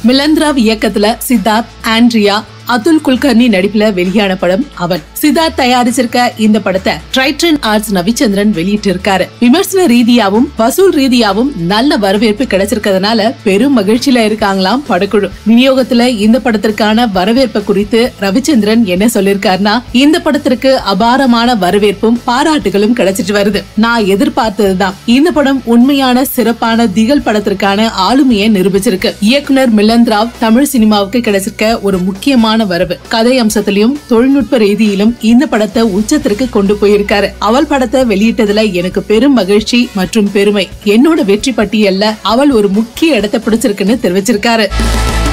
Milan Rao இயக்கத்துல Siddharth Andrea Atul Kulkarni நடிப்புல வெளியான படம் அவன் சித்தார்த் தயாரிச்சிருக்க இந்த படத்தை ட்ரைட்டன் ஆர்ட்ஸ் ரவிச்சந்திரன் வெளியிட்டு இருக்காரு விமர்சன ரீதியாவும் வசூல் ரீதியாவும் நல்ல வரவேற்பு கிடைச்சிருக்கிறதுனால பெரும் மகிழ்ச்சியில இருக்காங்களாம் படக்குழு விநியோகத்துல இந்த படத்திற்கான வரவேற்பு குறித்து ரவிச்சந்திரன் என்ன சொல்லிருக்காருன்னா இந்த படத்திற்கு அபாரமான வரவேற்பும் பாராட்டுகளும் கிடைச்சிட்டு வருது நான் எதிர்பார்த்ததுதான் இந்த படம் உண்மையான சிறப்பான திகழ் படத்திற்கான ஆளுமையை நிரூபிச்சிருக்கு இயக்குனர் மிலன் ராவ் தமிழ் சினிமாவுக்கு கிடைச்சிருக்க ஒரு முக்கியமான வரவு கதை அம்சத்திலும் தொழில்நுட்ப ரீதியிலும் இந்த படத்தை உச்சத்திற்கு கொண்டு போயிருக்காரு அவள் படத்தை வெளியிட்டதுல எனக்கு பெரும் மகிழ்ச்சி மற்றும் பெருமை என்னோட வெற்றி பட்டியல்ல அவள் ஒரு முக்கிய இடத்தை பிடிச்சிருக்குன்னு தெரிவிச்சிருக்காரு